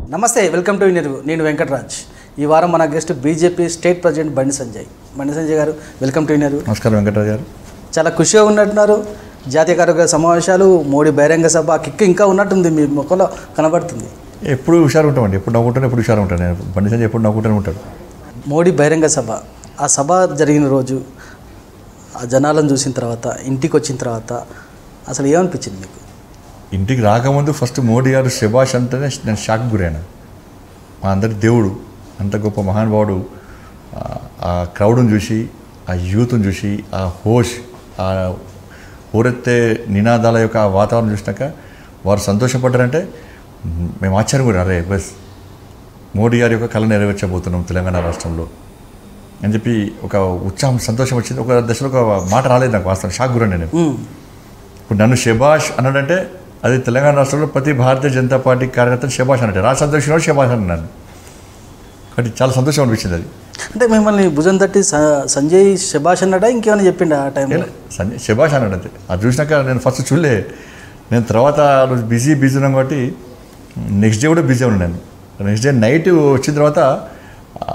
నమస్తే welcome to interview నేను వెంకటరాజ్ ఈ వారం మన గెస్ట్ బీజేపీ స్టేట్ ప్రెసిడెంట్ బండి సంజయ్ బండి సంజయ్ గారు వెల్కమ్ టు ఇంటర్వ్యూ నమస్కారం వెంకటరావు గారు చాలా ఖుషిగా ఉన్నట్టున్నారు జాతీయ కార్యక్రమ సమావేశాలు మోడీ బహిరంగ సభ కిక్ ఇంకా ఉన్నట్టుంది మీ ముఖంలో కనబడుతుంది ఎప్పుడు హుషారు ఉంటామండి ఎప్పుడు నవ్వుకుంటాను ఎప్పుడు హుషారు ఉంటాను నేను బండి సంజయ్ ఎప్పుడు నవ్వుకుంటూనే ఉంటాడు మోడీ బహిరంగ సభ ఆ సభ జరిగిన రోజు ఆ జనాలను చూసిన తర్వాత ఇంటికి వచ్చిన తర్వాత అసలు ఏమనిపించింది మీకు ఇంటికి రాకముందు ఫస్ట్ మోడీ గారు శభాష్ అంటేనే నేను షాక్ గురైనా మా అందరి దేవుడు అంత గొప్ప మహానుభావుడు ఆ- ఆ క్రౌడ్ని చూసి ఆ యూత్ని చూసి ఆ హోష్ ఆ ఊరెత్తే నినాదాల యొక్క ఆ వాతావరణం చూసినాక వారు సంతోషపడ్డారంటే మ్, మేము ఆశ్చర్యం కూడా అరే బస్ మోడీ గారి యొక్క కళ నెరవేర్చబోతున్నాం తెలంగాణ రాష్ట్రంలో అని చెప్పి ఒక ఉత్సాహం సంతోషం వచ్చింది ఒక దశలో ఒక మాట రాలేదు నాకు వాస్తవం షాక్ గురండి నేను మ్మ్. ఇప్పుడు నన్ను షెబాష్ అన్నాడంటే అది తెలంగాణ రాష్ట్రంలో ప్రతి భారతీయ జనతా పార్టీ కార్యకర్తను షెబాష్ అన్నట్టు రాష్ట్ర అధ్యక్షుడు షెబాష్ అన్నాను కాబట్టి చాలా సంతోషం అనిపించింది అది అంటే మిమ్మల్ని భుజం తట్టి స- సంజయ్ శభాష్ అన్నాడా ఇంకేమైనా చెప్పిండా ఆ టైంలో సంజయ్ శెబాష్ అన్నాడు అంతే అది చూసినాక నేను ఫస్ట్ చూడలే నేను తర్వాత ఆ రోజు బిజీ బిజీ ఉన్నాం కాబట్టి నెక్స్ట్ డే కూడా బిజీ ఉన్నాను నేను నెక్స్ట్ డే నైట్ వచ్చిన తర్వాత ఆ,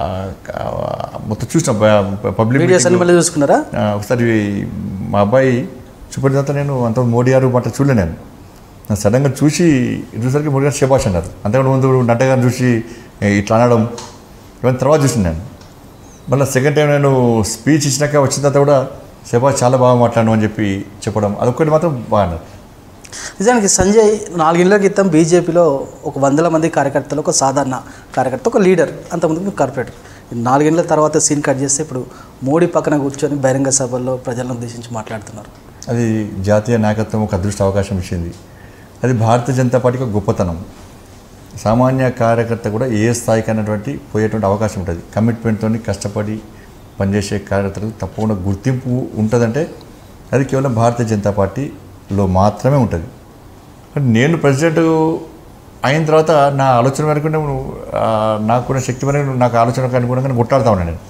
ఆ, మొత్తం చూసిన పబ్లిక్ వీడియోస్ అన్ని మళ్ళీ చూసుకున్నారా ఆ, ఒకసారి మా అబ్బాయి చూపిన తర్వాత నేను అంత మోడీ గారు మాట చూడలే నేను నేను సడన్గా చూసి చూసరికి మోడీ గారు శబాష్ అన్నారు అంతకంటే ముందు నడ్డా గారిని చూసి ఏ, ఇట్లా అనడం ఇవన్నీ తర్వాత చూసింది నేను మళ్ళీ సెకండ్ టైం నేను స్పీచ్ ఇచ్చినాక వచ్చిన తర్వాత కూడా శబాష్ చాలా బాగా మాట్లాడడం అని చెప్పి చెప్పడం అదొక్కటి మాత్రం బాగా అన్నారు నిజానికి సంజయ్ నాలుగేళ్ల క్రితం బీజేపీలో ఒక వందల మంది కార్యకర్తలు ఒక సాధారణ కార్యకర్త ఒక లీడర్ అంతకుముందు మీరు కార్పొరేటర్ ఈ నాలుగేళ్ల తర్వాత సీన్ కట్ చేస్తే ఇప్పుడు మోడీ పక్కన కూర్చొని బహిరంగ సభల్లో ప్రజలను ఉద్దేశించి మాట్లాడుతున్నారు అది జాతీయ నాయకత్వం ఒక అదృష్ట అవకాశం ఇచ్చింది అది భారతీయ జనతా పార్టీకి ఒక గొప్పతనం సామాన్య కార్యకర్త కూడా ఏ స్థాయికి అన్నటువంటి పోయేటువంటి అవకాశం ఉంటుంది కమిట్మెంట్తో కష్టపడి పనిచేసే కార్యకర్తలకు తప్పకుండా గుర్తింపు ఉంటుందంటే అది కేవలం భారతీయ జనతా పార్టీలో మాత్రమే ఉంటుంది కానీ నేను ప్రెసిడెంట్ అయిన తర్వాత నా ఆలోచన మేరకు నేను ఆ, నాకున్న శక్తి మేరకు నాకు ఆలోచనకు అనుగుణంగా కొట్లాడుతూ ఉన్నాను నేను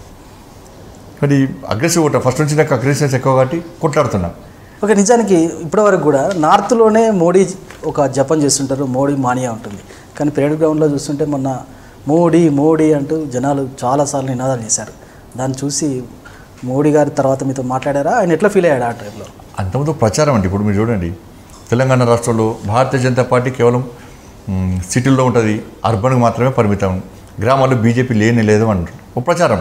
కానీ అగ్రెసివ్ కొట్టా ఫస్ట్ నుంచి నాకు అగ్రెసివ్నెస్ ఎక్కువ కాబట్టి కొట్లాడుతున్నా ఓకే నిజానికి ఇప్పటివరకు కూడా నార్త్లోనే మోడీ ఒక జపం చేస్తుంటారు మోడీ మానియా ఉంటుంది కానీ పరేడ్ గ్రౌండ్లో చూస్తుంటే మొన్న మోడీ మోడీ అంటూ జనాలు చాలాసార్లు నినాదాలు చేశారు దాన్ని చూసి మోడీ గారి తర్వాత మీతో మాట్లాడారా ఆయన ఎట్లా ఫీల్ అయ్యాడు ఆ టైంలో అంతకుముందు ప్రచారం అండి ఇప్పుడు మీరు చూడండి తెలంగాణ రాష్ట్రంలో భారతీయ జనతా పార్టీ కేవలం మ్, సిటీల్లో ఉంటుంది అర్బన్కి మాత్రమే పరిమితం గ్రామాల్లో బీజేపీ లేని లేదు అంటారు ఒక ప్రచారం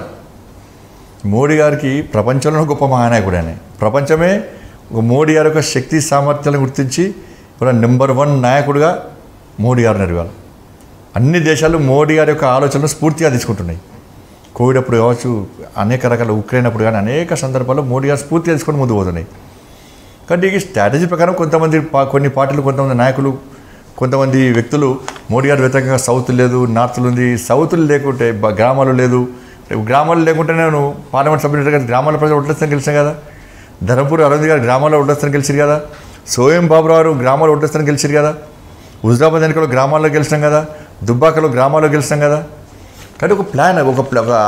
మోడీ గారికి ప్రపంచంలో గొప్ప మహానాయకుడు ఆయన ప్రపంచమే ఒక మోడీ గారి యొక్క శక్తి సామర్థ్యాలను గుర్తించి కూడా నెంబర్ వన్ నాయకుడిగా మోడీ గారు నెరవేరు అన్ని దేశాలు మోడీ గారి యొక్క ఆలోచనలు స్ఫూర్తిగా తీసుకుంటున్నాయి కోవిడ్ అప్పుడు కావచ్చు అనేక రకాల ఉక్రెయిన్ అప్పుడు కానీ అనేక సందర్భాల్లో మోడీ గారు స్ఫూర్తిగా తీసుకొని ముందు పోతున్నాయి కాబట్టి ఈ స్ట్రాటజీ ప్రకారం కొంతమంది పా- కొన్ని పార్టీలు కొంతమంది నాయకులు కొంతమంది వ్యక్తులు మోడీ గారి వ్యతిరేకంగా సౌత్ లేదు నార్త్లు ఉంది సౌత్లు లేకుంటే బ- గ్రామాలు లేదు రేపు గ్రామాలు లేకుంటే నేను పార్లమెంట్ సభ్యులు కదా గ్రామాల ప్రజలు ఒట్టేస్తాను గెలిచాను కదా ధర్మపూర్ అరవింద్ గారు గ్రామాల్లో ఒట్టేస్తాను గెలిచారు కదా సోయం బాబురావు గారు గ్రామాల్లో ఒట్టేస్తాను గెలిచారు కదా హుజరాబాద్ ఎన్నికల్లో గ్రామాల్లో గెలిచినాం కదా దుబ్బాకలో గ్రామాల్లో గెలిచినాం కదా కాబట్టి ఒక ప్లాన్ ఒక ప్ల- ఒక,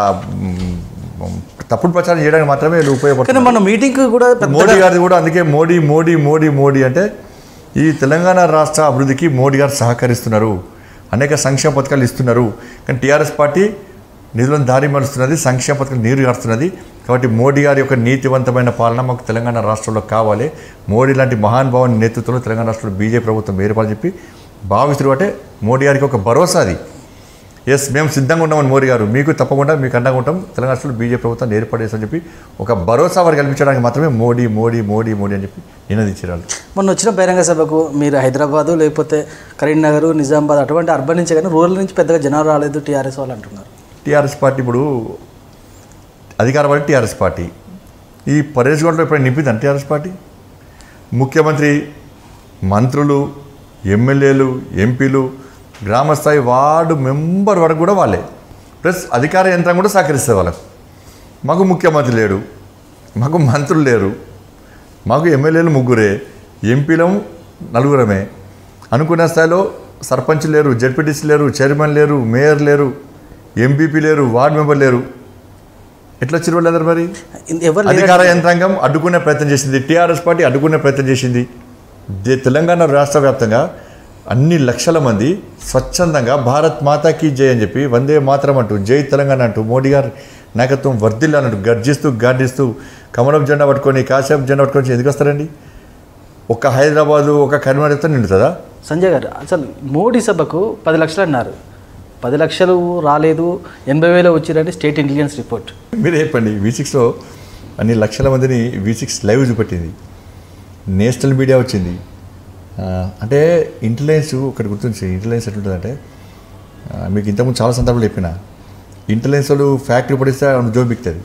మ్, తప్పుడు ప్రచారం చేయడానికి మాత్రమే వీళ్ళు ఉపయోగపడుతుంది కానీ మన మీటింగ్ కూడా మోడీ పెద్దగా గారిది కూడా అందుకే మోడీ మోడీ మోడీ మోడీ అంటే ఈ తెలంగాణ రాష్ట్ర అభివృద్ధికి మోడీ గారు సహకరిస్తున్నారు అనేక సంక్షేమ పథకాలు ఇస్తున్నారు కానీ టీఆర్ఎస్ పార్టీ నిధులను దారి మలుస్తున్నది సంక్షేమ పథకాలు నీరు గారుస్తున్నది కాబట్టి మోడీ గారి యొక్క నీతివంతమైన పాలన మాకు తెలంగాణ రాష్ట్రంలో కావాలి మోడీ లాంటి మహానుభావుని నేతృత్వంలో తెలంగాణ రాష్ట్రంలో బీజేపీ ప్రభుత్వం ఏర్పాటు చెప్పి భావిస్తున్నారు అంటే మోడీ గారికి ఒక భరోసా అది ఎస్ మేము సిద్ధంగా ఉన్నామని మోడీ గారు మీకు తప్పకుండా మీకు అండగా ఉంటాం తెలంగాణ రాష్ట్రంలో బీజేపీ ప్రభుత్వాన్ని ఏర్పాటు చేస్తామని చెప్పి ఒక భరోసా వారికి కల్పించడానికి మాత్రమే మోడీ మోడీ మోడీ మోడీ అని చెప్పి నినదించారు వాళ్ళు. మొన్న వచ్చిన బహిరంగ సభకు మీరు హైదరాబాదు లేకపోతే కరీంనగర్ నిజామాబాద్ అటువంటి అర్బన్ నుంచి కానీ రూరల్ నుంచి పెద్దగా జనాలు రాలేదు టీఆర్ఎస్ వాళ్ళు అంటున్నారు టీఆర్ఎస్ పార్టీ ఇప్పుడు అధికార పార్టీ టీఆర్ఎస్ పార్టీ ఈ పరేష్ గౌడ్లో ఎప్పుడైనా నింపింది టీఆర్ఎస్ పార్టీ ముఖ్యమంత్రి మంత్రులు ఎమ్మెల్యేలు ఎంపీలు గ్రామస్థాయి వార్డు మెంబర్ వరకు కూడా వాళ్ళే ప్లస్ అధికార యంత్రం కూడా సహకరిస్తుంది వాళ్ళకు మాకు ముఖ్యమంత్రి లేడు మాకు మంత్రులు లేరు మాకు ఎమ్మెల్యేలు ముగ్గురే ఎంపీలం నలుగురమే అనుకున్న స్థాయిలో సర్పంచ్ లేరు జడ్పీటీసీ లేరు చైర్మన్ లేరు మేయర్ లేరు ఎంపీపీ లేరు వార్డు మెంబర్ లేరు ఎట్లా వచ్చిన వాళ్ళందరూ మరి ఎవరు అధికార యంత్రాంగం అడ్డుకునే ప్రయత్నం చేసింది టీఆర్ఎస్ పార్టీ అడ్డుకునే ప్రయత్నం చేసింది దే- తెలంగాణ రాష్ట్ర వ్యాప్తంగా అన్ని లక్షల మంది స్వచ్ఛందంగా భారత్ మాతాకి జై అని చెప్పి వందే మాతరం అంటూ జై తెలంగాణ అంటూ మోడీ గారి నాయకత్వం వర్ధిల్లానంటూ గర్జిస్తూ గార్డిస్తూ కమలం జెండా పట్టుకొని కాశ్యప్ జెండా పట్టుకొని ఎందుకు వస్తారండి ఒక హైదరాబాదు ఒక కరీంనగర్తో నిండుతుందా సంజయ్ గారు అసలు మోడీ సభకు పది లక్షలు అన్నారు పది లక్షలు రాలేదు ఎనభై వేలు వచ్చిరని స్టేట్ ఇంటెలిజెన్స్ రిపోర్ట్ మీరు చెప్పండి వి సిక్స్లో అన్ని లక్షల మందిని వి సిక్స్ లైవ్ చూపెట్టింది నేషనల్ మీడియా వచ్చింది ఆ, అంటే ఇంటెలిజెన్స్ ఒకటి గుర్తుంచి ఇంటెలిజెన్స్ ఎట్లుంటుందంటే ఆ, మీకు ఇంతకుముందు చాలా సందర్భాలు చెప్పిన ఇంటెలిజెన్స్ వాళ్ళు ఫ్యాక్టరీ పడిస్తే ఉద్యోగం బిక్తుంది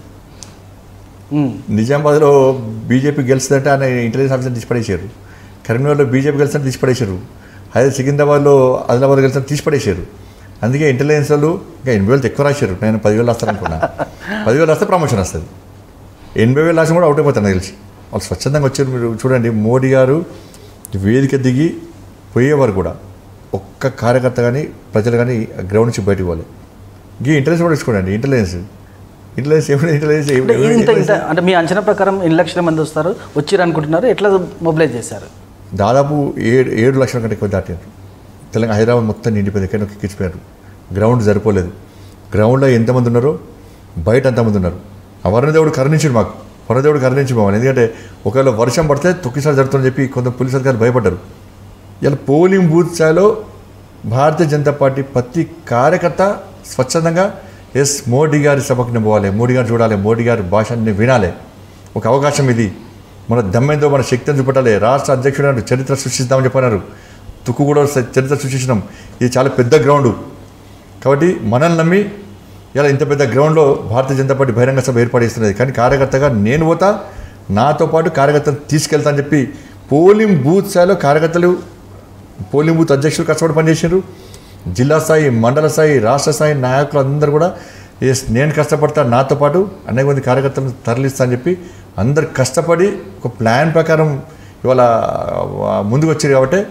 ఉమ్, నిజామాబాద్లో బీజేపీ గెలుస్తుందంటే ఆయన ఇంటెలిజెన్స్ ఆఫీసర్ తీసిపడేశారు కరీంనగర్లో బీజేపీ గెలిస్తే తీసిపడేశారు అదే సికింద్రాబాద్లో ఆదిలాబాద్ గెలిస్తే తీసిపడేశారు అందుకే ఇంటెలిజెన్స్ వాళ్ళు ఇంకా ఎనభై వేలు ఎక్కువ రాశారు నేను పదివేలు వస్తారనుకున్నా పదివేలు వస్తే ప్రమోషన్ వస్తుంది ఎనభై వేలు రాసిన కూడా అవుట్ అయిపోతాను నాకు తెలిసి వాళ్ళు స్వచ్ఛందంగా వచ్చారు మీరు చూడండి మోడీ గారు వేదిక దిగి పోయేవారు కూడా ఒక్క కార్యకర్త కానీ ప్రజలు కానీ గ్రౌండ్ నుంచి బయటకు పోవాలి ఈ ఇంటెలిజెన్స్ కూడా చూడండి ఇంటెలిజెన్స్ ఇంటెలిజెన్స్ ఏమైనా ఇంటెలిజెన్స్ అంటే ఏమైనా ఇంత ఇంత అంటే మీ అంచనా ప్రకారం ఎన్ని లక్షల మంది వస్తారు వచ్చిరు అనుకుంటున్నారు ఎట్లా మొబిలైజ్ చేశారు దాదాపు ఏడు ఏడు లక్షల కంటే ఎక్కువ దాటారు తెలంగాణ హైదరాబాద్ మొత్తం నిండిపోయింది ఎక్కడ ఎక్కించిపోయారు గ్రౌండ్ సరిపోలేదు గ్రౌండ్లో ఎంతమంది ఉన్నారో బయట అంతమంది ఉన్నారు ఆ వరుణదేవుడు కరుణించాడు మాకు వరుణదేవుడు కరుణించి మామని ఎందుకంటే ఒకవేళ వర్షం పడితే తొక్కిసారి జరుగుతుందని చెప్పి కొంత పోలీసు అధికారులు భయపడ్డారు ఇలా పోలింగ్ బూత్ స్థాయిలో భారతీయ జనతా పార్టీ ప్రతి కార్యకర్త స్వచ్ఛందంగా ఎస్ మోడీ గారి సభకు నేను పోవాలి మోడీ గారు చూడాలి మోడీ గారి భాషని వినాలి ఒక అవకాశం ఇది మన దమ్మెంతో మన శక్తిని చూపెట్టాలి రాష్ట్ర అధ్యక్షుడు అన్నాడు, చరిత్ర సృష్టిస్తామని చెప్పన్నారు తుక్కు కూడా స- చరిత్ర సృష్టించినాం ఇది చాలా పెద్ద గ్రౌండ్ కాబట్టి మనల్ని నమ్మి ఇలా ఇంత పెద్ద గ్రౌండ్లో భారతీయ జనతా పార్టీ బహిరంగ సభ ఏర్పాటు చేస్తున్నది కానీ కార్యకర్తగా నేను పోతా నాతో పాటు కార్యకర్తను తీసుకెళ్తా అని చెప్పి పోలింగ్ బూత్ స్థాయిలో కార్యకర్తలు పోలింగ్ బూత్ అధ్యక్షులు కష్టపడి పనిచేసారు జిల్లా స్థాయి మండల స్థాయి రాష్ట్ర స్థాయి నాయకులు అందరూ కూడా ఎస్ నేను కష్టపడతా నాతో పాటు అనేక మంది కార్యకర్తలను తరలిస్తా అని చెప్పి అందరు కష్టపడి ఒక ప్లాన్ ప్రకారం ఇవాళ ఆ, ముందుకు వచ్చారు కాబట్టి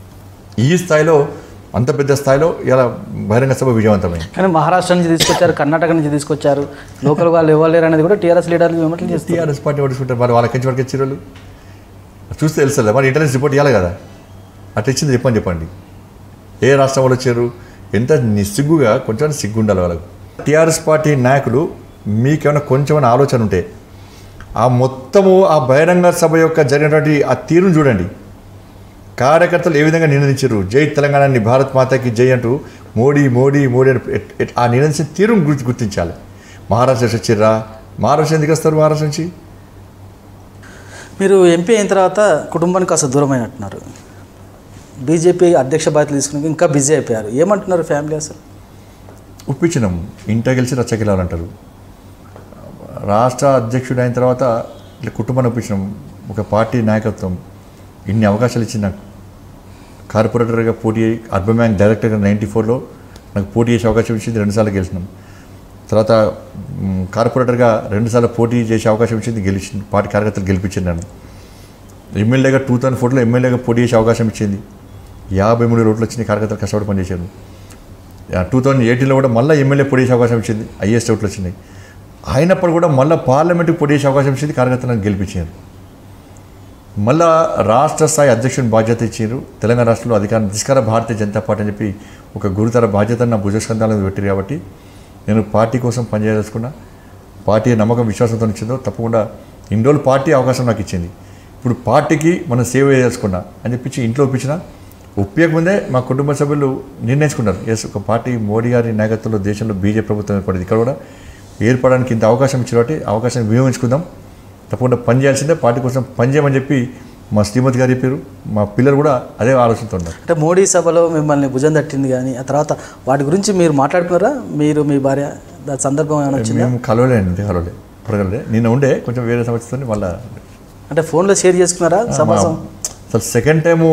ఈ స్థాయిలో అంత పెద్ద స్థాయిలో ఇలా బహిరంగ సభ విజయవంతమైంది కానీ మహారాష్ట్ర నుంచి తీసుకొచ్చారు కర్ణాటక నుంచి తీసుకొచ్చారు లోకల్ వాళ్ళు ఇవ్వలేరు అనేది కూడా టీఆర్ఎస్ లీడర్లు విమర్శలు చేస్తారు టీఆర్ఎస్ పార్టీ పడుచుకుంటారు మరి వాళ్ళకి నుంచి వరకు ఇచ్చారు వాళ్ళు చూస్తే తెలుస్తుంది మరి ఇంటెలిజెన్స్ రిపోర్ట్ ఇవ్వాలి కదా అట్లా ఇచ్చింది చెప్పని చెప్పండి ఏ రాష్ట్రం వాళ్ళు వచ్చారు ఎంత నిస్సిగ్గుగా కొంచెం సిగ్గు ఉండాలి వాళ్ళకు టీఆర్ఎస్ పార్టీ నాయకులు మీకేమైనా కొంచెమైనా ఆలోచన ఉంటే ఆ మొత్తము ఆ బహిరంగ సభ యొక్క జరిగినటువంటి ఆ తీరును చూడండి కార్యకర్తలు ఏ విధంగా నిందించారు జై తెలంగాణని భారత్ మాతాకి జై అంటూ మోడీ మోడీ మోడీ అని ఎట్- ఎట్- ఆ నిందించిన తీరును గుర్తి గుర్తించాలి మహారాష్ట్ర నుంచి వచ్చిర్రా మహారాష్ట్ర ఎందుకు వస్తారు మహారాష్ట్ర నుంచి మీరు ఎంపీ అయిన తర్వాత కుటుంబానికి కాస్త దూరం అయినట్టున్నారు బీజేపీ అధ్యక్ష బాధ్యత తీసుకుని ఇంకా బిజీ అయిపోయారు ఏమంటున్నారు ఫ్యామిలీ అసలు ఒప్పించినాం ఇంట గెలిచి రచ్చకెళ్ళాలంటారు రాష్ట్ర అధ్యక్షుడు అయిన తర్వాత ఇట్లా కుటుంబాన్ని ఒప్పించినాం ఒక పార్టీ నాయకత్వం ఇన్ని అవకాశాలు ఇచ్చింది నాకు కార్పొరేటర్గా పోటీ అయ్యి అర్బన్ బ్యాంక్ డైరెక్టర్గా నైంటీ ఫోర్లో నాకు పోటీ చేసే అవకాశం ఇచ్చింది రెండుసార్లు గెలిచినాం తర్వాత మ్, కార్పొరేటర్గా రెండుసార్లు పోటీ చేసే అవకాశం ఇచ్చింది గెలిచింది పార్టీ కార్యకర్తలు గెలిపించింది నన్ను ఎమ్మెల్యేగా టూ థౌసండ్ ఫోర్లో ఎమ్మెల్యేగా పోటీ చేసే అవకాశం ఇచ్చింది యాభై మూడు రోడ్లు వచ్చినాయి కార్యకర్తలు కష్టపడి పనిచేశారు టూ థౌజండ్ ఎయిటీన్లో కూడా మళ్ళీ ఎమ్మెల్యే పోటీ చేసే అవకాశం ఇచ్చింది ఐఏఎస్ ఓట్లు వచ్చినాయి అయినప్పుడు కూడా మళ్ళీ పార్లమెంట్కి పోటీ చేసే అవకాశం ఇచ్చింది కార్యకర్తలను గెలిపించారు మళ్ళా రాష్ట్ర స్థాయి అధ్యక్షుని బాధ్యత ఇచ్చారు తెలంగాణ రాష్ట్రంలో అధికారం తీసుకుర భారతీయ జనతా పార్టీ అని చెప్పి ఒక గురుతర బాధ్యతను నా భుజస్కంధాల మీద పెట్టారు కాబట్టి నేను పార్టీ కోసం పనిచేయదలుచుకున్నా పార్టీ నమ్మకం విశ్వాసంతో ఇచ్చిందో తప్పకుండా ఇన్ని రోజులు పార్టీ అవకాశం నాకు ఇచ్చింది ఇప్పుడు పార్టీకి మనం సేవ చేయదలుచుకున్నా అని చెప్పించి ఇంట్లో ఒప్పించిన ఒప్పేయకముందే మా కుటుంబ సభ్యులు నిర్ణయించుకున్నారు ఎస్ ఒక పార్టీ మోడీ గారి నాయకత్వంలో దేశంలో బీజేపీ ప్రభుత్వం ఏర్పడింది ఇక్కడ కూడా ఏర్పడడానికి ఇంత అవకాశం ఇచ్చిన కాబట్టి అవకాశాన్ని వినియోగించుకుందాం తప్పకుండా పని చేయాల్సిందే పార్టీ కోసం పని చేయమని చెప్పి మా శ్రీమతి గారు చెప్పారు మా పిల్లలు కూడా అదే ఆలోచనతో ఉన్నారు అంటే మోడీ సభలో మిమ్మల్ని భుజం తట్టింది కానీ ఆ తర్వాత వాటి గురించి మీరు మాట్లాడుకున్నారా మీరు మీ భార్య దాని సందర్భం ఏమైనా వచ్చిందా మేము కలవలే అండి కలవలే ఇప్పుడు కలవలే నిన్న ఉండే కొంచెం వేరే సమస్యతో మళ్ళీ అంటే ఫోన్లో షేర్ చేసుకున్నారా సమాసం అసలు సెకండ్ టైము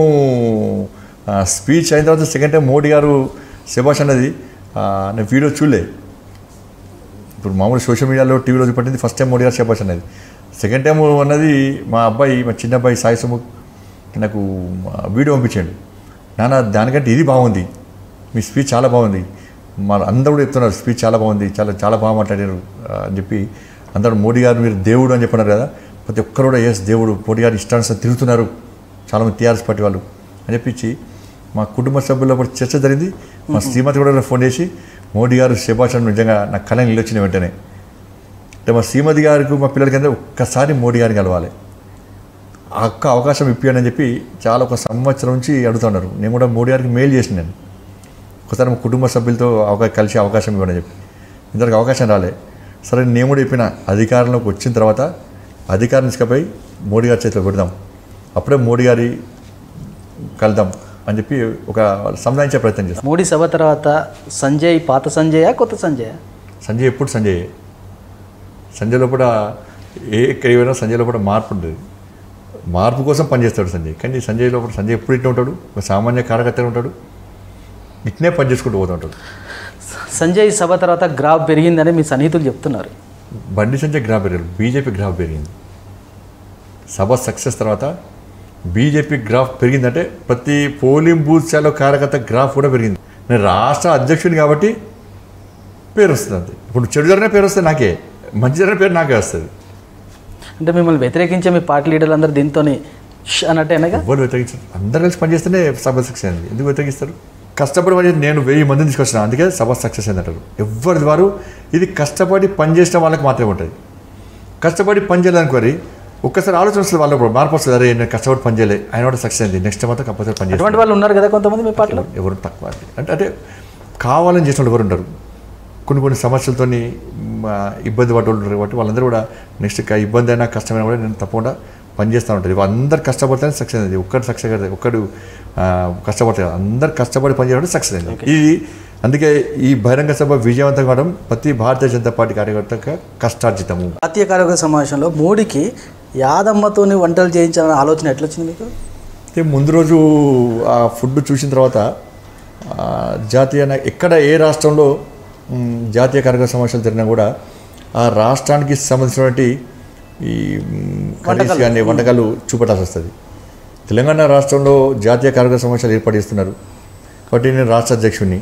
స్పీచ్ అయిన తర్వాత సెకండ్ టైం మోడీ గారు శభాష్ అన్నది ఆ, నేను వీడియో చూడలే ఇప్పుడు మామూలు సోషల్ మీడియాలో టీవీలో చూపట్టింది ఫస్ట్ టైం మోడీ గారు శభాష్ అన్నది సెకండ్ టైం అన్నది మా అబ్బాయి మా చిన్న అబ్బాయి సాయి సుముఖ్ నాకు ఆ, వీడియో పంపించాడు నాన్న దానికంటే ఇది బాగుంది మీ స్పీచ్ చాలా బాగుంది మా అందరూ కూడా చెప్తున్నారు స్పీచ్ చాలా బాగుంది చాలా చాలా బాగా మాట్లాడారు ఆ, అని చెప్పి అందరూ మోడీ గారు మీరు దేవుడు అని చెప్పన్నారు కదా ప్రతి ఒక్కరు కూడా ఎస్ దేవుడు మోడీ గారు ఇష్టానుసారం తిరుగుతున్నారు చాలామంది టీఆర్ఎస్ పార్టీ వాళ్ళు అని చెప్పించి మా కుటుంబ సభ్యుల్లో కూడా చర్చ జరిగింది మా శ్రీమతి కూడా నాకు ఫోన్ చేసి మోడీ గారు శభాషం నిజంగా నాకు కళ నిలొచ్చిన వెంటనే అంటే మా శ్రీమతి గారికి మా పిల్లలకి అందరూ ఒక్కసారి మోడీ గారిని కలవాలి ఆ ఒక్క అవకాశం ఇప్పియని చెప్పి చాలా ఒక సంవత్సరం నుంచి అడుగుతున్నారు నేను కూడా మోడీ గారికి మెయిల్ చేసిన నేను ఒకసారి మా కుటుంబ సభ్యులతో అవకాశం కలిసి అవకాశం ఇవ్వని చెప్పి ఇంతవరకు అవకాశం రాలే సరే నేను కూడా చెప్పిన అధికారంలోకి వచ్చిన తర్వాత అధికారం తీసుకుపోయి మోడీ గారి చేతిలో పెడదాం అప్పుడే మోడీ గారి కలుద్దాం అని చెప్పి ఒక సంధానించే ప్రయత్నం చేస్తాం మోడీ సభ తర్వాత సంజయ్ పాత సంజయా కొత్త సంజయ్ సంజయ్ ఎప్పుడు సంజయ్ సంజయ్ లోపల ఏ ఎక్కడికి సంజయ్ లోపల మార్పు ఉంటుంది మార్పు కోసం పనిచేస్తాడు సంజయ్ కానీ సంజయ్ లోపల సంజయ్ ఎప్పుడు ఇట్లా ఉంటాడు ఒక సామాన్య కార్యకర్తగా ఉంటాడు ఇట్నే పని చేసుకుంటూ పోతూ ఉంటాడు సంజయ్ సభ తర్వాత గ్రాఫ్ పెరిగిందని మీ సన్నిహితులు చెప్తున్నారు బండి సంజయ్ గ్రాఫ్ పెరిగింది బీజేపీ గ్రాఫ్ పెరిగింది సభ సక్సెస్ తర్వాత బీజేపీ గ్రాఫ్ పెరిగిందంటే ప్రతి పోలింగ్ బూత్ స్థాయిలో కార్యకర్త గ్రాఫ్ కూడా పెరిగింది నేను రాష్ట్ర అధ్యక్షుడిని కాబట్టి పేరు వస్తుంది అంతే ఇప్పుడు చెడు జరిగిన పేరు వస్తుంది నాకే మంచి జరిగిన పేరు నాకే వస్తుంది అంటే మిమ్మల్ని వ్యతిరేకించే మీ పార్టీ లీడర్లు అందరూ దీంతో అన్నట్టేనగా ఎవరు వ్యతిరేకించారు అందరు కలిసి పనిచేస్తేనే సభ సక్సెస్ అయింది ఎందుకు వ్యతిరేకిస్తారు కష్టపడి పని చేసి నేను వెయ్యి మందిని తీసుకొచ్చిన అందుకే సభ సక్సెస్ అయింది అంటారు ఎవరి వారు ఇది కష్టపడి పనిచేసిన వాళ్ళకి మాత్రమే ఉంటుంది కష్టపడి పని చేయాలనుకోరి ఒక్కసారి ఆలోచన వస్తుంది వాళ్ళు మార్పు వస్తుంది అరే నేను కష్టపడి పని చేయలే ఆయన కూడా సక్సెస్ అయింది నెక్స్ట్ మాత్రం కంపల్సరీ పని చేస్తాను అటువంటి వాళ్ళు ఉన్నారు కదా కొంతమంది మీ పార్టీలో ఎవరు తక్కువ అది. అంటే అంటే కావాలని చేసిన వాళ్ళు ఎవరు ఉండరు కొన్ని కొన్ని సమస్యలతో ఇబ్బంది పడ్డ వాళ్ళు ఉంటారు కాబట్టి వాళ్ళందరూ కూడా నెక్స్ట్ ఇబ్బంది అయినా కష్టమైనా కూడా నేను తప్పకుండా పనిచేస్తూ ఉంటుంది అందరు కష్టపడితేనే సక్సెస్ అయింది ఒక్కడు సక్సెస్ అయ్యేది ఒక్కడు ఆ, కష్టపడితే కాదు. అందరు కష్టపడి పనిచేయడం సక్సెస్ అయింది ఇది అందుకే ఈ బహిరంగ సభ విజయవంతం కావడం ప్రతి భారతీయ జనతా పార్టీ కార్యకర్త కష్టార్జితము జాతీయ కార్యవర్గ సమావేశంలో మోడీకి యాదమ్మతోని వంటలు చేయించాలనే ఆలోచన ఎట్లొచ్చింది మీకు అయితే ముందు రోజు ఆ ఫుడ్ చూసిన తర్వాత ఆ, జాతీయ నా- ఎక్కడ ఏ రాష్ట్రంలో మ్, జాతీయ కార్యక్రమ సమావేశాలు జరిగినా కూడా ఆ రాష్ట్రానికి సంబంధించినటువంటి ఈ మ్, కర్రీస్ కానీ వంటకాలు చూపెట్టాల్సి వస్తుంది తెలంగాణ రాష్ట్రంలో జాతీయ కార్యక్రమ సమావేశాలు ఏర్పాటు చేస్తున్నారు కాబట్టి నేను రాష్ట్ర అధ్యక్షుడిని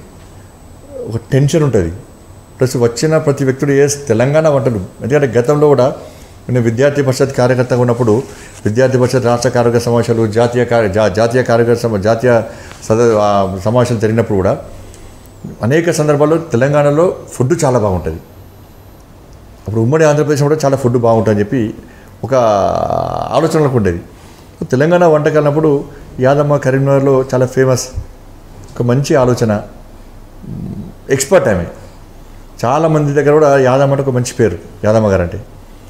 ఒక టెన్షన్ ఉంటుంది ప్లస్ వచ్చిన ప్రతి వ్యక్తుడు ఏ తెలంగాణ వంటలు ఎందుకంటే గతంలో కూడా నేను విద్యార్థి పరిషత్ కార్యకర్తగా ఉన్నప్పుడు విద్యార్థి పరిషత్ రాష్ట్ర కార్యక్రమ సమావేశాలు జాతీయ కార్య జా- జాతీయ కార్యక్రమ సమ- జాతీయ సద ఆ సమావేశాలు జరిగినప్పుడు కూడా అనేక సందర్భాల్లో తెలంగాణలో ఫుడ్ చాలా బాగుంటుంది అప్పుడు ఉమ్మడి ఆంధ్రప్రదేశ్ కూడా చాలా ఫుడ్ బాగుంటుందని చెప్పి ఒక ఆలోచనలకు ఉండేది తెలంగాణ వంటకాలన్నప్పుడు యాదమ్మ కరీంనగర్లో చాలా ఫేమస్ ఒక మంచి ఆలోచన ఎక్స్పర్ట్ ఆమె చాలామంది దగ్గర కూడా యాదమ్మ అంటే ఒక మంచి పేరు యాదమ్మ గారు అంటే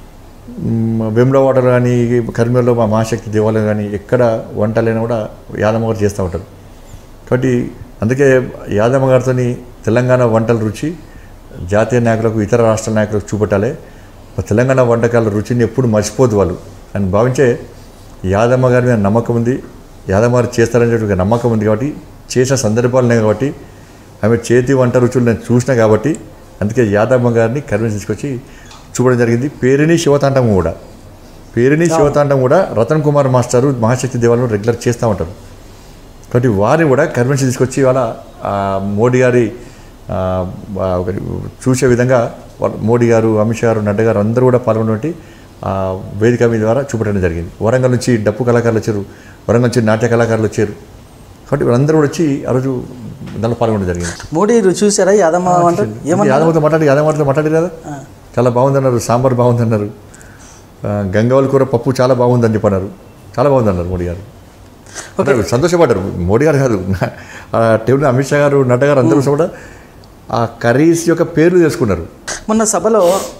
మ్, వేముల వాటర్ కానీ కరీంనగర్లో మా మహాశక్తి దేవాలయం కానీ ఎక్కడ వంటలైనా కూడా యాదమ్మ గారు చేస్తూ ఉంటారు కాబట్టి అందుకే యాదమ్మ గారితో తెలంగాణ వంటల రుచి జాతీయ నాయకులకు ఇతర రాష్ట్ర నాయకులకు చూపెట్టాలి మా తెలంగాణ వంటకాల రుచిని ఎప్పుడు మర్చిపోదు వాళ్ళు అని భావించే యాదమ్మ గారి మీద నమ్మకం ఉంది యాదమ్మ గారు చేస్తారని చెప్పి ఒక నమ్మకం ఉంది కాబట్టి చేసిన సందర్భాలు ఉన్నాయి కాబట్టి ఆమె చేతి వంట రుచులు నేను చూసిన కాబట్టి అందుకే యాదమ్మ గారిని కన్విన్స్ తీసుకొచ్చి చూపడం జరిగింది పేరుని శివతాండం కూడా పేరుని శివతాండం కూడా రతన్ కుమార్ మాస్టారు మహాశక్తి దేవాలయం రెగ్యులర్ చేస్తూ ఉంటారు కాబట్టి వారిని కూడా కన్వెన్షన్ తీసుకొచ్చి ఇవాళ ఆ, మోడీ గారి ఆ, ఆ, ఒక చూసే విధంగా వాళ్ళ- మోడీ గారు అమిత్ షా గారు నడ్డా గారు అందరూ కూడా పాల్గొన్నటువంటి ఆ, వేదిక మీద ద్వారా చూపెట్టడం జరిగింది వరంగల్ నుంచి డప్పు కళాకారులు వచ్చారు వరంగల్ నుంచి నాట్య కళాకారులు వచ్చారు కాబట్టి వీళ్ళందరూ కూడా వచ్చి ఆ రోజు దాంట్లో పాల్గొనడం జరిగింది మోడీ రుచి చూసారా యాదమ్మ వంట ఏమన్నా యాదవ్తో మాట్లాడి యాదవ్తో మాట్లాడారు కదా చాలా బాగుందన్నారు సాంబార్ బాగుందన్నారు ఆ, గంగవాల్ కూర పప్పు చాలా బాగుందని చెప్పన్నారు చాలా బాగుందన్నారు మోడీ గారు అంటే సంతోషపడ్డారు మోడీ గారు కాదు ఆ టేబుల్ అమిత్ షా గారు నడ్డా గారు అందరూ కూడా ఆ కర్రీస్ యొక్క పేర్లు తెలుసుకున్నారు మొన్న సభలో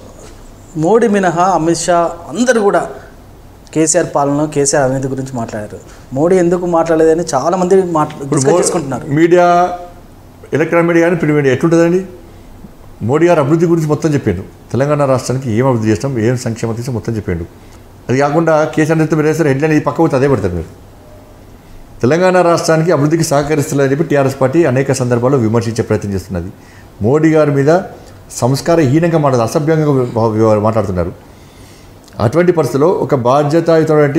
మోడీ మినహా అమిత్ షా అందరూ కూడా కేసీఆర్ పాలన కేసీఆర్ అవినీతి గురించి మాట్లాడారు మోడీ ఎందుకు మాట్లాడలేదని చాలా మంది మాట్లా డిస్కస్ చేసుకుంటున్నారు మీడియా ఎలక్ట్రానిక్ మీడియా కానీ ప్రింట్ మీడియా ఎట్లుంటుందండి మోడీ గారు అభివృద్ధి గురించి మొత్తం చెప్పిండు తెలంగాణ రాష్ట్రానికి ఏం అభివృద్ధి చేస్తాం ఏం సంక్షేమం తీసాం మొత్తం చెప్పిండు అది కాకుండా కేసీఆర్ నేత మీరు వేస్తారు హెడ్లైన్ ఈ పక్క పోతే అదే పెడతారు మీరు తెలంగాణ రాష్ట్రానికి అభివృద్ధికి సహకరిస్తుందని చెప్పి టీఆర్ఎస్ పార్టీ అనేక సందర్భాల్లో విమర్శించే ప్రయత్నం చేస్తున్నది మోడీ గారి మీద సంస్కారహీనంగా మాట్లాడు అసభ్యంగా వ్యవ- వ్యవ- మాట్లాడుతున్నారు అటువంటి పరిస్థితిలో ఒక బాధ్యతాయుతమైనటువంటి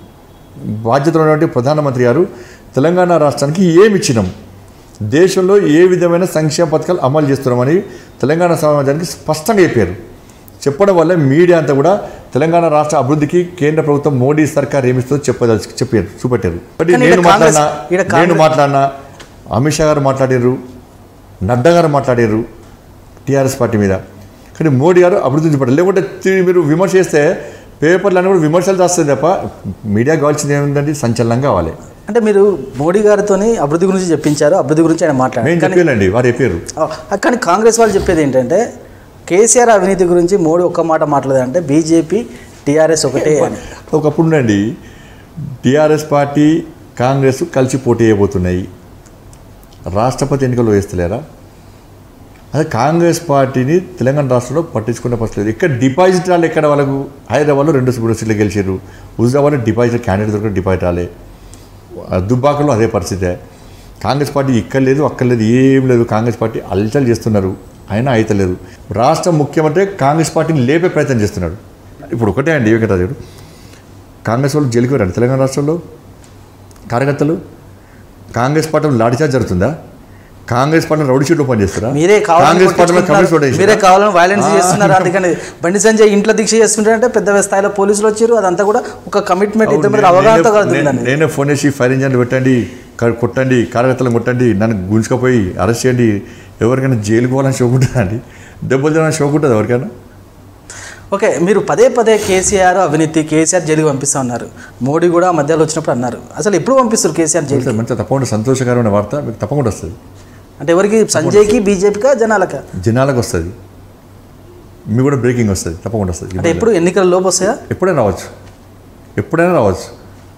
బాధ్యత ఉన్నటువంటి ప్రధానమంత్రి గారు తెలంగాణ రాష్ట్రానికి ఏమి ఇచ్చినాం దేశంలో ఏ విధమైన సంక్షేమ పథకాలు అమలు చేస్తున్నామని తెలంగాణ సమాజానికి స్పష్టంగా చెప్పారు చెప్పడం వల్ల మీడియా అంతా కూడా తెలంగాణ రాష్ట్ర అభివృద్ధికి కేంద్ర ప్రభుత్వం మోడీ సర్కార్ ఏమిస్తుందో చెప్పదలుచు చెప్పారు చూపెట్టారు కాబట్టి కానీ ఈడ నేను కాంగ్రెస్- మాట్లాడినా ఈడ నేను కాంగ్రెస్- మాట్లాడినా అమిత్ షా గారు మాట్లాడారు నడ్డా గారు మాట్లాడారు టీఆర్ఎస్ పార్టీ మీద కానీ మోడీ గారు అభివృద్ధి చూపడారు లేకుంటే తి- మీరు విమర్శ చేస్తే పేపర్లు అన్నీ కూడా విమర్శలు చేస్తుంది తప్ప మీడియా కావాల్సింది ఏముందండి సంచలనం కావాలి అంటే మీరు మోడీ గారితోని అభివృద్ధి గురించి చెప్పించారు అభివృద్ధి గురించి ఆయన మేము మాట్లాడారు కానీ చెప్పానండి వారు చెప్పారు ఆ, కానీ కాంగ్రెస్ వాళ్ళు చెప్పేది ఏంటంటే కేసీఆర్ అవినీతి గురించి మోడీ ఒక్క మాట మాట్లాడదంటే బీజేపీ టీఆర్ఎస్ ఒకటే అని ఒకప్పుడు నుండి టీఆర్ఎస్ పార్టీ కాంగ్రెస్ కలిసి పోటీ చేయబోతున్నాయి రాష్ట్రపతి ఎన్నికల్లో వేస్తలేరా అదే కాంగ్రెస్ పార్టీని తెలంగాణ రాష్ట్రంలో పట్టించుకునే పరిస్థితి లేదు ఇక్కడ డిపాజిట్ రాలే ఎక్కడ వాళ్ళకు హైదరాబాద్లో రెండు మూడు సీట్లు గెలిచారు హుజరాబాద్లో డిపాజిట్ క్యాండిడేట్ దొరకడం డిపాజిట్ రాలే దుబ్బాకలో అదే పరిస్థితే కాంగ్రెస్ పార్టీ ఇక్కడ లేదు అక్కడ లేదు ఏం లేదు కాంగ్రెస్ పార్టీ అల్చలు చేస్తున్నారు అయినా అయితలేదు రాష్ట్ర ముఖ్యమంత్రి కాంగ్రెస్ పార్టీని లేపే ప్రయత్నం చేస్తున్నాడు ఇప్పుడు ఒకటే అండి వెంకటరాజు కాంగ్రెస్ వాళ్ళు జైలుకి వెళ్ళారు తెలంగాణ రాష్ట్రంలో కార్యకర్తలు కాంగ్రెస్ పార్టీలో లాఠీచార్జ్ జరుగుతుందా కాంగ్రెస్ పార్టీలో రౌడీ షీట్లు ఓపెన్ చేస్తారా మీరే కావాలని కాంగ్రెస్ పార్టీలో కమ్యూనిస్ట్ ఓటు కొట్టించుకుంటున్నారు. మీరే కావాలని వైలెన్స్ చేస్తున్నారు అందుకని బండి సంజయ్ ఇంట్లో దీక్ష చేస్తుంటారంటే పెద్ద స్థాయిలో పోలీసులు వచ్చారు అదంతా కూడా ఒక కమిట్మెంట్ ఇద్దరు మీద అవగాహనతో నేనే- కలుగుతుందని నేనే ఫోన్ చేసి ఫైర్ ఇంజన్లు పెట్టండి క- కొట్టండి కార్యకర్తలను కొట్టండి నన్ను గుంజుకపోయి అరెస్ట్ చేయండి ఎవరికైనా జైలుకు పోవాలని షోక్ ఉంటుందా అండి దెబ్బలు తినాలని షోక్ ఉంటుంది ఎవరికైనా ఓకే మీరు పదే పదే కేసీఆర్ అవినీతి కేసీఆర్ జైలుకి పంపిస్తా ఉన్నారు మోడీ కూడా ఆ మధ్యలో వచ్చినప్పుడు అన్నారు అసలు ఎప్పుడు పంపిస్తారు కేసీఆర్ జైలుకి మంచి తప్పకుండా సంతోషకరమైన వార్త మీకు తప్పకుండా వస్తుంది అంటే ఎవరికి సంజయ్కి బీజేపీకా జనాలకా జనాలకు వస్తుంది మీకు కూడా బ్రేకింగ్ వస్తుంది తప్పకుండా వస్తుంది అంటే ఎప్పుడు ఎన్నికల లోపు వస్తాయా ఎప్పుడైనా రావచ్చు ఎప్పుడైనా రావచ్చు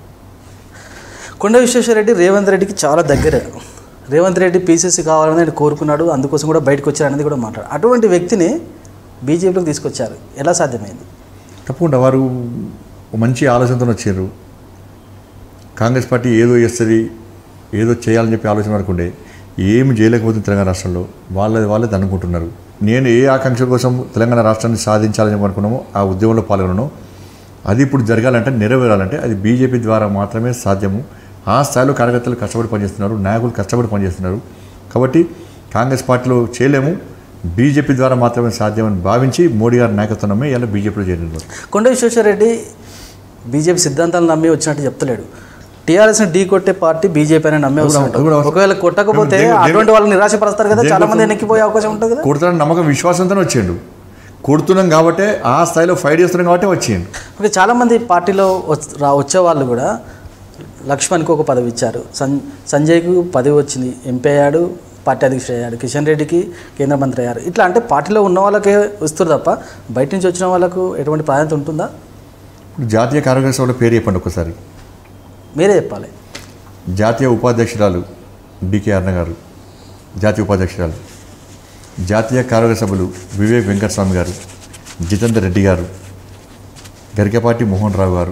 కొండ విశ్వేశ్వరరెడ్డి రేవంత్ రెడ్డికి చాలా దగ్గర రేవంత్ రెడ్డి పీసీసీ కావాలని ఆయన కోరుకున్నాడు అందుకోసం కూడా బయటకు వచ్చారు అనేది కూడా మాట్లాడు అటువంటి వ్యక్తిని బీజేపీలోకి తీసుకొచ్చారు ఎలా సాధ్యమైంది తప్పకుండా వారు ఒక మంచి ఆలోచనతో వచ్చారు కాంగ్రెస్ పార్టీ ఏదో చేస్తుంది ఏదో చేయాలని చెప్పి ఆలోచన అనుకుంటే ఏమి చేయలేకపోతుంది తెలంగాణ రాష్ట్రంలో వాళ్ళది వాళ్ళే అనుకుంటున్నారు నేను ఏ ఆకాంక్ష కోసం తెలంగాణ రాష్ట్రాన్ని సాధించాలని చెప్పి అనుకున్నామో ఆ ఉద్యమంలో పాల్గొనను అది ఇప్పుడు జరగాలంటే నెరవేరాలంటే అది బీజేపీ ద్వారా మాత్రమే సాధ్యము ఆ స్థాయిలో కార్యకర్తలు కష్టపడి పనిచేస్తున్నారు నాయకులు కష్టపడి పనిచేస్తున్నారు కాబట్టి కాంగ్రెస్ పార్టీలో చేయలేము బీజేపీ ద్వారా మాత్రమే సాధ్యమని భావించి మోడీ గారి నాయకత్వం నమ్మి ఇలా బీజేపీలో చేరినారు కొండ విశ్వేశ్వరరెడ్డి బీజేపీ సిద్ధాంతాలు నమ్మి వచ్చినట్టు చెప్తలేడు టీఆర్ఎస్ని ఢీ కొట్టే పార్టీ బీజేపీ అని నమ్మే వస్తున్నాడు అది కూడా అవసరం. ఒకవేళ కొట్టకపోతే దేని- దేని- అటువంటి వాళ్ళు నిరాశపరుస్తారు కదా దేని చాలా మంది కోసం? వెనక్కిపోయే అవకాశం ఉంటుంది కదా కొడుతున్న నమ్మకం విశ్వాసంతోనే వచ్చిండు కొడుతున్నాం కాబట్టి ఆ స్థాయిలో ఫైట్ చేస్తున్నాం కాబట్టి వచ్చిండు ఓకే చాలామంది పార్టీలో వచ్- రా వచ్చే వాళ్ళు కూడా లక్ష్మణ్కి ఒక పదవి ఇచ్చారు సన్ సంజయ్కు పదవి వచ్చింది ఎంపీ అయ్యాడు పార్టీ అధ్యక్షుడు అయ్యాడు కిషన్ రెడ్డికి కేంద్ర మంత్రి అయ్యారు ఇట్లా అంటే పార్టీలో ఉన్న వాళ్ళకే వస్తారు తప్ప బయట నుంచి వచ్చిన వాళ్ళకు ఎటువంటి ప్రాధాన్యత ఉంటుందా ఇప్పుడు జాతీయ కార్యదర్శి వాళ్ళ పేరు చెప్పండి ఒకసారి మీరే చెప్పాలి జాతీయ ఉపాధ్యక్షురాలు డికే అర్ణ గారు జాతీయ ఉపాధ్యక్షురాలు జాతీయ కార్యదర్శి సభ్యులు వివేక్ వెంకటస్వామి గారు జితేందర్ రెడ్డి గారు గరికపాటి మోహన్ రావు గారు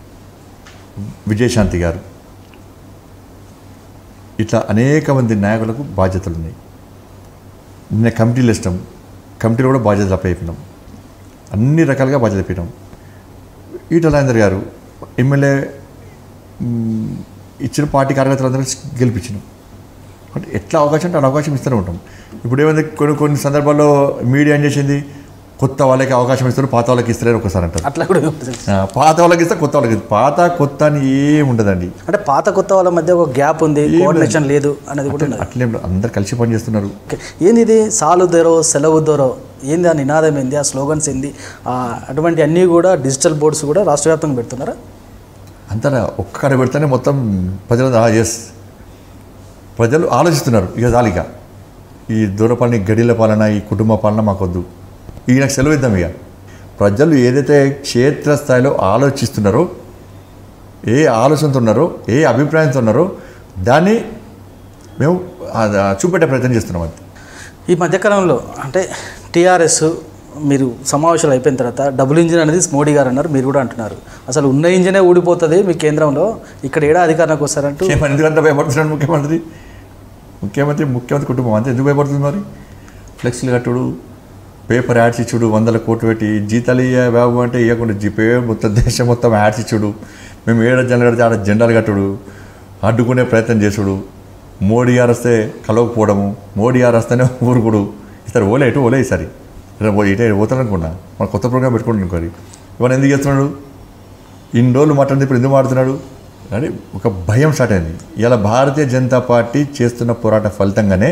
విజయశాంతి గారు ఇట్లా అనేక మంది నాయకులకు బాధ్యతలు ఉన్నాయి నిన్న కమిటీలు ఇష్టం కమిటీలో కూడా బాధ్యతలు అప్పయిపోయినాం అన్ని రకాలుగా బాధ్యత పెట్టాం ఈటల రాజేందర్ గారు ఎమ్మెల్యే మ్, ఇచ్చిన పార్టీ కార్యకర్తలందరూ గెలిపించినాం అంటే ఎట్లా అవకాశం అంటే అలా అవకాశం ఇస్తూనే ఉంటాం ఇప్పుడు ఏమైంది కొన్ని కొన్ని సందర్భాల్లో మీడియా ఏం చేసింది కొత్త వాళ్ళకి అవకాశం ఇస్తారు పాత వాళ్ళకి ఇస్తారు ఒకసారి అంటారు అట్లా కూడా ఉంటుంది. ఆ, పాత వాళ్ళకి ఇస్తే కొత్త వాళ్ళకి ఇస్తారు. పాత కొత్త అని ఏం ఉండదండి అంటే పాత కొత్త వాళ్ళ మధ్య ఒక గ్యాప్ ఉంది కోఆర్డినేషన్ లేదు అనేది కూడా ఉన్నది అట్లేం లేదు. అందరు కలిసి పనిచేస్తున్నారు ఓకే ఏంది ఇది సాలు దొరో సెలవు దొరో ఏంది ఆ నినాదం ఏంది ఆ స్లోగన్స్ ఏంది ఆ అటువంటి అన్నీ కూడా డిజిటల్ బోర్డ్స్ కూడా రాష్ట్ర వ్యాప్తంగా పెడుతున్నారా అంతా ఒక్కడ పెడితేనే మొత్తం ప్రజలు ఎస్ ప్రజలు ఆలోచిస్తున్నారు ఇక చాలు ఇక ఈ దూరపాలన ఈ గడిల పాలన ఈ కుటుంబ పాలన మాకొద్దు ఈయనకు సెలవు ఇద్దాం ఇక ప్రజలు ఏదైతే క్షేత్రస్థాయిలో ఆలోచిస్తున్నారో ఏ ఆలోచనతో ఉన్నారో ఏ అభిప్రాయంతో ఉన్నారో దాన్ని మేము ఆ- ఆ చూపెట్టే ప్రయత్నం చేస్తున్నాం అంతే ఈ మధ్యకాలంలో అంటే టీఆర్ఎస్ మీరు సమావేశాలు అయిపోయిన తర్వాత డబుల్ ఇంజిన్ అనేది మోడీ గారు అన్నారు మీరు కూడా అంటున్నారు అసలు ఉన్న ఇంజినే ఊడిపోతుంది మీ కేంద్రంలో ఇక్కడ ఏడా అధికారంలోకి వస్తారంటూ ఏమని ఎందుకంటే భయపడుతున్నాడు ముఖ్యమంత్రి ముఖ్యమంత్రి ముఖ్యమంత్రి కుటుంబం అంతే ఎందుకు భయపడుతుంది మరి ఫ్లెక్స్లు కట్టుడు పేపర్ యాడ్స్ ఇచ్చుడు వందల కోట్లు పెట్టి జీతాలు ఇయ్య బాబు అంటే ఇవ్వకుండా జీపే మొత్తం దేశం మొత్తం యాడ్స్ ఇచ్చుడు మేము ఏడ జెండా కడితే ఆడ జెండాలు కట్టుడు అడ్డుకునే ప్రయత్నం చేసుడు మోడీ గారు వస్తే కలవకపోవడము మోడీ గారు వస్తేనే ఊరుకుడు ఇస్తారు ఓలే ఇటు ఓలే ఈసారి రేపు ఇటే పోతాడు అనుకున్నా మన కొత్త ప్రోగ్రామ్ పెట్టుకుంటాను అనుకోరి ఇవన్నీ ఎందుకు చేస్తున్నాడు ఇన్ని రోజులు మాట్లాడింది ఇప్పుడు ఎందుకు మాడుతున్నాడు అని ఒక భయం స్టార్ట్ అయింది ఇలా భారతీయ జనతా పార్టీ చేస్తున్న పోరాట ఫలితంగానే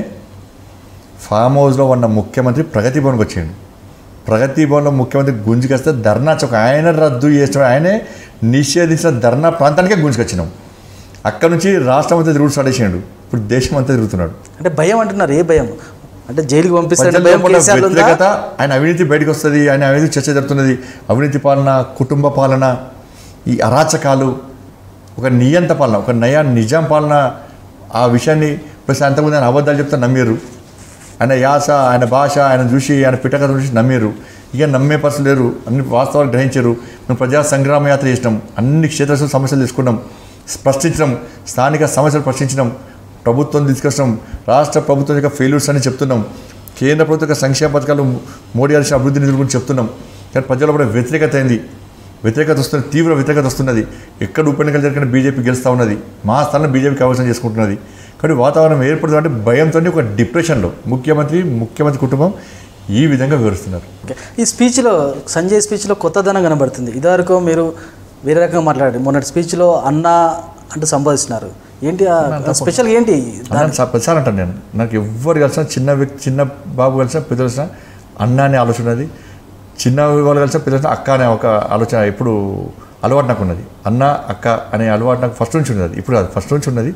ఫామ్ హౌస్లో ఉన్న ముఖ్యమంత్రి ప్రగతి భవన్కి వచ్చాడు ప్రగతి భవన్లో ముఖ్యమంత్రి గుంజుకొస్తే ధర్నా చౌక్ ఆయన రద్దు చేసిన ఆయనే నిషేధించిన ధర్నా ప్రాంతానికే గుంజుకొచ్చినాం అక్కడ నుంచి రాష్ట్రం అంతా తిరుగుడు స్టార్ట్ చేసాడు ఇప్పుడు దేశం అంతా తిరుగుతున్నాడు అంటే భయం అంటున్నారు ఏ భయం అంటే జైలుకి పంపిస్తారు ప్రజల్లో భయం ఉన్న కేసీఆర్లో ఉందా? వ్యతిరేకత ఆయన అవినీతి బయటకు వస్తుంది ఆయన అవినీతి చర్చ జరుగుతున్నది అవినీతి పాలన కుటుంబ పాలన ఈ అరాచకాలు ఒక నియంత పాలన ఒక నయా నిజాం పాలన ఆ విషయాన్ని ప్లస్ అంతకుముందు ఆయన అబద్ధాలు చెప్తే నమ్మారు ఆయన యాస ఆయన భాష ఆయన చూసి ఆయన పిటకథ చూసి నమ్మారు ఇక నమ్మే పరిస్థితి లేరు అన్ని వాస్తవాలు గ్రహించారు మేము ప్రజా సంగ్రామ యాత్ర చేసినాం అన్ని క్షేత్ర సమస్యలు తీసుకున్నాం స్పష్టించడం స్థానిక సమస్యలు ప్రశ్నించడం ప్రభుత్వం తీసుకొచ్చినాం రాష్ట్ర ప్రభుత్వం యొక్క ఫెయిల్యూర్స్ అని చెప్తున్నాం కేంద్ర ప్రభుత్వ యొక్క సంక్షేమ పథకాలు మోడీ గారి అభివృద్ధి నిధుల గురించి చెప్తున్నాం కానీ ప్రజల్లో కూడా వ్యతిరేకత అయింది వ్యతిరేకత వస్తున్నది తీవ్ర వ్యతిరేకత వస్తున్నది ఎక్కడ ఉప ఎన్నికలు జరిగిన బీజేపీ గెలుస్తూ ఉన్నది మా స్థానంలో బీజేపీకి అవసరం చేసుకుంటున్నది కానీ వాతావరణం ఏర్పడుతుంది అంటే భయంతో ఒక డిప్రెషన్లో ముఖ్యమంత్రి ముఖ్యమంత్రి కుటుంబం ఈ విధంగా వివరిస్తున్నారు ఓకే. ఈ స్పీచ్లో సంజయ్ స్పీచ్లో కొత్తదనం కనబడుతుంది ఇదివరకు మీరు వేరే రకంగా మాట్లాడారు మొన్నటి స్పీచ్లో అన్న అంటూ సంబోధిస్తున్నారు ఏంటి ఆ స్పెషల్ ఏంటి అన్న సా- ప్రతిసారి అంటాను నేను నాకు ఎవ్వరు కలిసినా చిన్న వ్యక్తి చిన్న బాబు కలిసినా పెద్ద కలిసినా అన్న అనే ఆలోచన ఉన్నది చిన్న వాళ్ళు కలిసినా పెద్ద కలిసినా అక్క అనే ఒక ఆలోచన ఎప్పుడు అలవాటు నాకు ఉన్నది అన్న అక్క అనే అలవాటు నాకు ఫస్ట్ నుంచి ఉన్నది ఇప్పుడు కాదు ఫస్ట్ నుంచి ఉన్నది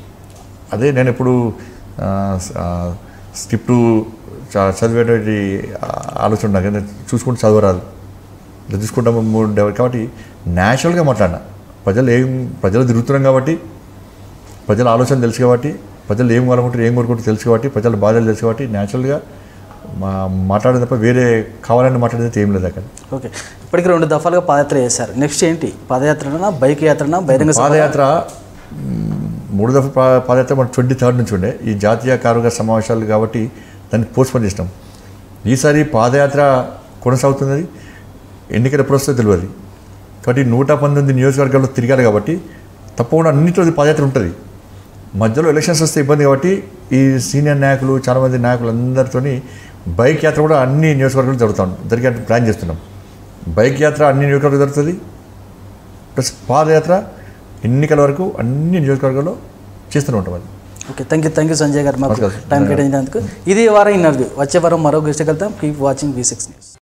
అదే నేను ఇప్పుడు ఆ, ఆ, స్క్రిప్ట్ చ- చదివేటువంటి ఆ- ఆలోచన నాకు ఏంటంటే చూసుకుంటూ చదవరాదు ఇట్లా చూసుకుంటాము మూడు డెవలప్ కాబట్టి న్యాచురల్గా మాట్లాడినా ప్రజలు ఏం ప్రజలు తిరుగుతున్నాం కాబట్టి ప్రజల ఆలోచన తెలుసు కాబట్టి ప్రజలు ఏం కోరుకుంటారు ఏం కోరుకుంటారు తెలుసు కాబట్టి ప్రజల బాధలు తెలుసు కాబట్టి న్యాచురల్గా మా మాట్లాడే తప్ప వేరే కావాలని మాట్లాడేది ఏం లేదు అక్కడ ఓకే ఇప్పటికి రెండు దఫాలుగా పాదయాత్ర చేశారు నెక్స్ట్ ఏంటి పాదయాత్రనా బైక్ యాత్రనా బహిరంగ సభ పాదయాత్ర మ్, మూడు దఫా పా- పాదయాత్ర మన ట్వంటీ థర్డ్ నుంచి ఉండే ఈ జాతీయ కార్మిక సమావేశాలు కాబట్టి దాన్ని పోస్ట్పోన్ చేసినాం ఈసారి పాదయాత్ర కొనసాగుతున్నది ఎన్నికలు ఎప్పుడు వస్తుందో తెలియదు కాబట్టి నూట పంతొమ్మిది నియోజకవర్గాల్లో తిరగాలి కాబట్టి తప్పకుండా అన్నింటిలో పాదయాత్ర ఉంటుంది మధ్యలో ఎలక్షన్స్ వస్తే ఇబ్బంది కాబట్టి ఈ సీనియర్ నాయకులు చాలామంది నాయకులు అందరితోని బైక్ యాత్ర కూడా అన్ని నియోజకవర్గాలు జరుగుతాం జరిగే ప్లాన్ చేస్తున్నాం బైక్ యాత్ర అన్ని నియోజకవర్గాలు జరుగుతుంది ప్లస్ పాదయాత్ర ఎన్నికల వరకు అన్ని నియోజకవర్గాల్లో చేస్తూనే ఉంటాం అది okay thank you thank you Sanjay గారు మాకు నమస్కారం. టైం కేటాయించినందుకు ఇది ఈ వారం ఇంటర్వ్యూ వచ్చే వారం మరో గెస్ట్ వెళ్తాం keep watching V six news